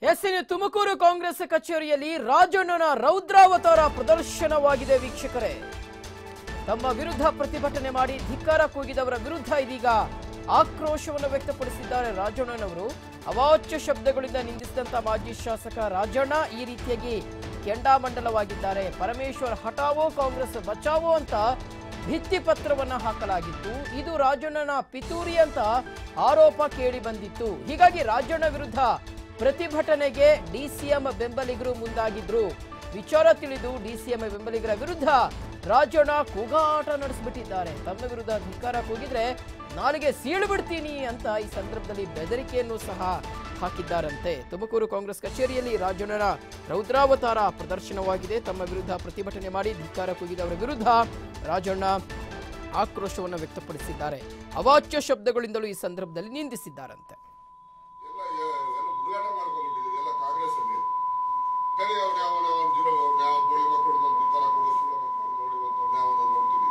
S ಇನ್ನು ತುಮಕೂರು ಕಾಂಗ್ರೆಸ್ ಕಚೇರಿಯಲ್ಲಿ ರಾಜಣ್ಣನ ರೌದ್ರಾವತಾರ ಪ್ರದರ್ಶನವಾಗಿದೆ ವೀಕ್ಷಕರೇ ತಮ್ಮ ವಿರುದ್ಧ ಪ್ರತಿಭಟನೆ ಮಾಡಿ ಧಿಕ್ಕಾರ ಕೂಗಿದವರ ವಿರುದ್ಧ ಇದೀಗ ಆಕ್ರೋಶವನ್ನು ವ್ಯಕ್ತಪಡಿಸಿದ್ದಾರೆ ರಾಜಣ್ಣನವರು ಅವಾಚ್ಯ ಶಬ್ದಗಳಿಂದ ನಿಂದಿಸಿದಂತ ಮಾಜಿ ಶಾಸಕ ರಾಜಣ್ಣ ಈ ರೀತಿಯಾಗಿ ಕೆಂಡಾಮಂಡಲವಾಗಿದ್ದಾರೆ ಪರಮೇಶ್ವರ್ ಹಠಾವೋ ಕಾಂಗ್ರೆಸ್ ಬಚಾವೋ ಅಂತ ಭಿತ್ತಿ ಪತ್ರವನ್ನ ಹಾಕಲಾಗಿತ್ತು ಇದು ರಾಜಣ್ಣನ ಪಿತೂರಿ ಅಂತ ಆರೋಪ ಕೇಳಿ ಬಂದಿತ್ತು ಹೀಗಾಗಿ ರಾಜಣ್ಣ ವಿರುದ್ಧ ಪ್ರತಿಭಟನೆಗೆ ಡಿಸಿಎಂ ಬೆಂಬಲಿಗರು ಮುಂದಾಗಿದ್ರು ವಿಚಾರ ತಿಳಿದು ಡಿಸಿಎಂ ಬೆಂಬಲಿಗರ ವಿರುದ್ಧ ರಾಜಣ್ಣ ಕೂಗಾಟ ನಡೆಸಿಬಿಟ್ಟಿದ್ದಾರೆ ತಮ್ಮ ವಿರುದ್ಧ ಧಿಕ್ಕಾರ ಕೂಗಿದ್ರೆ ನಾಲಿಗೆ ಸೀಳು ಬಿಡ್ತೀನಿ ಅಂತ ಈ ಸಂದರ್ಭದಲ್ಲಿ ಬೆದರಿಕೆಯನ್ನು ಸಹ ಹಾಕಿದ್ದಾರಂತೆ ತುಮಕೂರು ಕಾಂಗ್ರೆಸ್ ಕಚೇರಿಯಲ್ಲಿ ರಾಜಣ್ಣನ ರೌದ್ರಾವತಾರ ಪ್ರದರ್ಶನವಾಗಿದೆ ತಮ್ಮ ವಿರುದ್ಧ ಪ್ರತಿಭಟನೆ ಮಾಡಿ ಧಿಕ್ಕಾರ ಕೂಗಿದವರ ವಿರುದ್ಧ ರಾಜಣ್ಣ ಆಕ್ರೋಶವನ್ನು ವ್ಯಕ್ತಪಡಿಸಿದ್ದಾರೆ ಅವಾಚ್ಯ ಶಬ್ದಗಳಿಂದಲೂ ಈ ಸಂದರ್ಭದಲ್ಲಿ ನಿಂದಿಸಿದ್ದಾರಂತೆ ಎಲ್ಲ ಎಲ್ಲ ಹುಡುಗಾಟ ಮಾಡ್ಕೊಂಡ್ಬಿಟ್ಟಿದ್ದೀರಿ ಎಲ್ಲ ಕಾಂಗ್ರೆಸ್ ಅಲ್ಲಿ ಕರಿ ಅವ್ನ ಯಾವನ ಅವ್ನ ಜೀರೋ ಅವ್ನ ಯಾವ ಗೋಳಿ ಮಕ್ಕಳು ಬಂದು ಈ ತರ ಕೊಡು ಸುಳ್ಳ ಮಕ್ಕಳು ನೋಡಿ ಬಂದು ಯಾವನ ನೋಡ್ತೀವಿ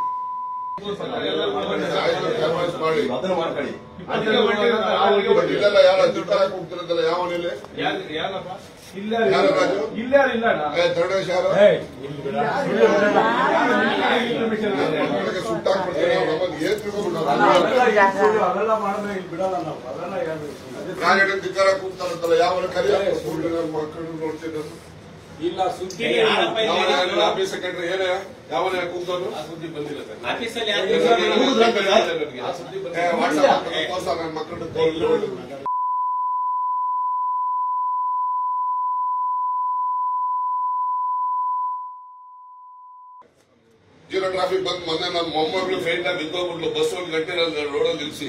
ಆಯ್ತು, advance ಮಾಡಿ ಅದನ್ನ ಮಾಡ್ಕೊಳ್ಳಿ ಬಟ್ ಇಲ್ಲೆಲ್ಲ ಯಾರ ಧಿಕ್ಕಾರ ಹೋಗ್ತಿರೋದಲ್ಲ ಯಾವನಿಲ್ಲ ಯಾರು ರಾಜು ಏ ಧರ್ಣೇಶ್ ಯಾರು ಮಕ್ಕಳಿಗೆ ಸುಟ್ಟಾಕ್ಬಿಡ್ತಾರೆ ಅವ್ರು ನಮಗೆ ಏನ್ ತಿಳ್ಕೊಂಡ್ಬಿಟ್ಟು ರಾಜಣ್ಣ ಧಿಕ್ಕಾರ ಕೂಗ್ತಾರಂತಲ್ಲ ಯಾವನ ಕರಿ ಸುಳ್ಳಿನ ಮಕ್ಕಳು ನೋಡ್ತಿದ್ರು ಇಲ್ಲ ಸುದ್ದಿ ಯಾವನ ಆಫೀಸ್ ಸೆಕ್ರೆಟರಿ ಏನೇ ಯಾವನ ಕೂಗ್ತಾನು ಸುದ್ದಿ ಬಂದಿಲ್ಲ ಸರ್ ಆಫೀಸಲ್ಲಿ ಆ ಸುದ್ದಿ ಬಂದಿಲ್ಲ ಏ ವಾಟ್ಸ್ಆಪ್ ತೋರ್ಸ ನನ್ನ ಮಕ್ಕಳು ತೋರಿಸ್ಬಿಡು. ಜೀರೋ ಟ್ರಾಫಿಕ್ ಬಂದ್ ಮೊನ್ನೆ ನನ್ನ ಮೊಮ್ಮಗಳು ಫೇಂಟ್ ಆಗಿ ಬಿದ್ದೋಗ್ಬಿಟ್ಲು ಬಸ್ ಒಂದು ಗಂಟೆ ನನ್ನ ರೋಡಲ್ಲಿ ನಿಲ್ಸಿ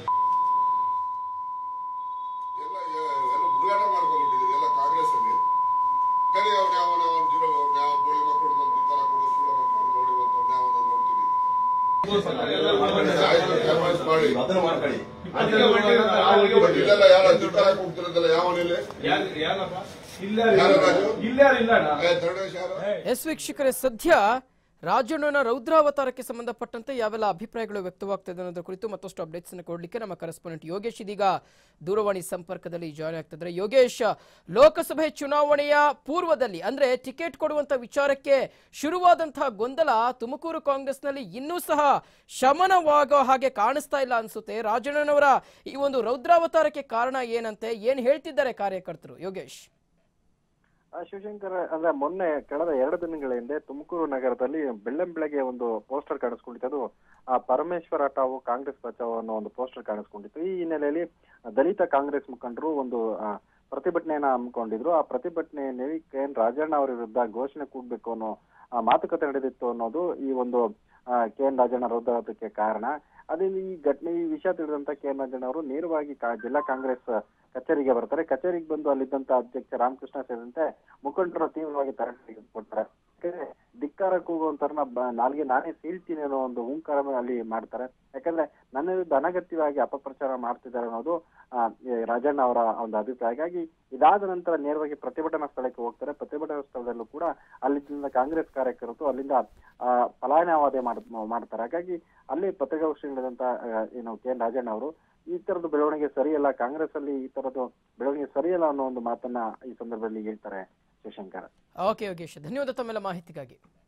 ಎಲ್ಲ ಎಲ್ಲ ಹುಡುಗಾಟ ಮಾಡ್ಕೊಂಡ್ಬಿಟ್ಟಿದ್ದೀರಿ ಎಲ್ಲ ಕಾಂಗ್ರೆಸ್ ಅಲ್ಲಿ ಕರಿ ಅವ್ನ ಯಾವನ ಅವ್ನ ಜೀರೋ ಅವ್ನ ಯಾವ ಗೋಳಿ ಮಕ್ಕಳು ಬಂದು ಈ ತರ ಕೊಡು ಸುಳ್ಳ ಮಕ್ಕಳು ನೋಡಿ ಬಂದು ಯಾವನ ನೋಡ್ತೀವಿ ಆಯ್ತು, advance ಮಾಡಿ ಅದನ್ನ ಮಾಡ್ಕೊಳ್ಳಿ ಬಟ್ ಇಲ್ಲೆಲ್ಲ ಯಾರ ಧಿಕ್ಕಾರ ಹೋಗ್ತಿರೋದಲ್ಲ ಯಾವನಿಲ್ಲ ಯಾರು ರಾಜು ಏ ಧರ್ಣೇಶ್ ಯಾರು ಎಸ್ ವೀಕ್ಷಕರೇ ಸದ್ಯ ರಾಜಣ್ಣನ ರೌದ್ರಾವತಾರಕ್ಕೆ ಸಂಬಂಧಪಟ್ಟಂತೆ ಯಾವೆಲ್ಲ ಅಭಿಪ್ರಾಯಗಳು ವ್ಯಕ್ತವಾಗ್ತದೆ ಅನ್ನೋದ್ರ ಕುರಿತು ಮತ್ತಷ್ಟು ಅಪ್ಡೇಟ್ಸ್ ಅನ್ನು ಕೊಡಲಿಕ್ಕೆ ನಮ್ಮ ಕರೆಸ್ಪಾಂಡೆಂಟ್ ಯೋಗೇಶ್ ಇದೀಗ ದೂರವಾಣಿ ಸಂಪರ್ಕದಲ್ಲಿ ಜಾಯ್ನ್ ಆಗ್ತಿದ್ದಾರೆ ಯೋಗೇಶ್ ಲೋಕಸಭೆ ಚುನಾವಣೆಯ ಪೂರ್ವದಲ್ಲಿ ಅಂದ್ರೆ ಟಿಕೆಟ್ ಕೊಡುವಂತ ವಿಚಾರಕ್ಕೆ ಶುರುವಾದಂತಹ ಗೊಂದಲ ತುಮಕೂರು ಕಾಂಗ್ರೆಸ್ನಲ್ಲಿ ಇನ್ನೂ ಸಹ ಶಮನವಾಗೋ ಹಾಗೆ ಕಾಣಿಸ್ತಾ ಇಲ್ಲ ಅನ್ಸುತ್ತೆ ರಾಜಣ್ಣನವರ ಈ ಒಂದು ರೌದ್ರಾವತಾರಕ್ಕೆ ಕಾರಣ ಏನಂತೆ ಏನ್ ಹೇಳ್ತಿದ್ದಾರೆ ಕಾರ್ಯಕರ್ತರು ಯೋಗೇಶ್ ಆ, ಶಿವಶಂಕರ್ ಅಂದ್ರೆ ಮೊನ್ನೆ ಕಳೆದ ಎರಡು ದಿನಗಳ ಹಿಂದೆ ತುಮಕೂರು ನಗರದಲ್ಲಿ ಬೆಳ್ಳಂ ಬೆಳಗ್ಗೆ ಒಂದು ಪೋಸ್ಟರ್ ಕಾಣಿಸ್ಕೊಂಡಿತ್ತು ಅದು ಆ ಪರಮೇಶ್ವರ ಟಾವು ಕಾಂಗ್ರೆಸ್ ಬಚಾವ್ ಅನ್ನೋ ಒಂದು ಪೋಸ್ಟರ್ ಕಾಣಿಸ್ಕೊಂಡಿತ್ತು ಈ ಹಿನ್ನೆಲೆಯಲ್ಲಿ ದಲಿತ ಕಾಂಗ್ರೆಸ್ ಮುಖಂಡರು ಒಂದು ಆ, ಪ್ರತಿಭಟನೆಯನ್ನ ಹಮ್ಮಿಕೊಂಡಿದ್ರು ಆ ಪ್ರತಿಭಟನೆಯಲ್ಲಿ ಕೆ ಎನ್ ರಾಜಣ್ಣ ಅವರ ವಿರುದ್ಧ ಘೋಷಣೆ ಕೂಗ್ಬೇಕು ಅನ್ನೋ ಆ, ಮಾತುಕತೆ ನಡೆದಿತ್ತು ಅನ್ನೋದು ಈ ಒಂದು ಕೆ ಎನ್ ರಾಜಣ್ಣ ರೌದ್ರಾವತಕ್ಕೆ ಕಾರಣ ಅದೇ ಈ ಘಟನೆ ಈ ವಿಷಯ ತಿಳಿದಂತ ಕೆ ಎನ್ ರಾಜಣ್ಣ ಅವರು ನೇರವಾಗಿ ಕಾ- ಜಿಲ್ಲಾ ಕಾಂಗ್ರೆಸ್ ಕಚೇರಿಗೆ ಬರ್ತಾರೆ ಕಚೇರಿಗೆ ಬಂದು ಅಲ್ಲಿದ್ದಂತ ಅಧ್ಯಕ್ಷ ರಾಮಕೃಷ್ಣ ಸೇರಿದಂತೆ ಮುಖಂಡರು ತೀವ್ರವಾಗಿ ತರಬೇತಿ ಕೊಡ್ತಾರೆ ಯಾಕಂದ್ರೆ ಧಿಕ್ಕಾರ ಕೂಗುವಂತರನ್ನ ಬ- ನಾಲ್ಗೆ ನಾನೇ ಸೀಳ್ತೀನಿ ಅನ್ನೋ ಒಂದು ಹುಂಕಾರ ಅಲ್ಲಿ ಮಾಡ್ತಾರೆ ಯಾಕಂದ್ರೆ ನನ್ನ ವಿರುದ್ಧ ಅನಗತ್ಯವಾಗಿ ಅಪಪ್ರಚಾರ ಮಾಡ್ತಿದ್ದಾರೆ ಅನ್ನೋದು ಆ, ಈ ರಾಜಣ್ಣ ಅವರ ಒಂದು ಅಭಿಪ್ರಾಯ ಹಾಗಾಗಿ ಇದಾದ ನಂತರ ನೇರವಾಗಿ ಪ್ರತಿಭಟನಾ ಸ್ಥಳಕ್ಕೆ ಹೋಗ್ತಾರೆ ಪ್ರತಿಭಟನಾ ಸ್ಥಳದಲ್ಲೂ ಕೂಡ ಅಲ್ಲಿದ್ದ ಕಾಂಗ್ರೆಸ್ ಕಾರ್ಯಕರ್ತರು ಅಲ್ಲಿಂದ ಆ, ಪಲಾಯನವಾದ ಮಾಡ್- ಮಾಡ್ತಾರೆ ಹಾಗಾಗಿ ಅಲ್ಲಿ ಪತ್ರಿಕಾಗೋಷ್ಠಿ ನಡೆದಂತ ಆ, ಏನು ಕೆ ಎನ್ ರಾಜಣ್ಣ ಅವರು ಈ ತರದ ಬೆಳವಣಿಗೆ ಸರಿಯಲ್ಲ ಕಾಂಗ್ರೆಸ್ ಅಲ್ಲಿ ಈ ತರದ್ದು ಬೆಳವಣಿಗೆ ಸರಿಯಲ್ಲ ಅನ್ನೋ ಒಂದು ಮಾತನ್ನ ಈ ಸಂದರ್ಭದಲ್ಲಿ ಹೇಳ್ತಾರೆ ಶಿವಶಂಕರ್ ಓಕೆ ಯೋಗೇಶ್ ಧನ್ಯವಾದ ತಮ್ಮೆಲ್ಲ ಮಾಹಿತಿಗಾಗಿ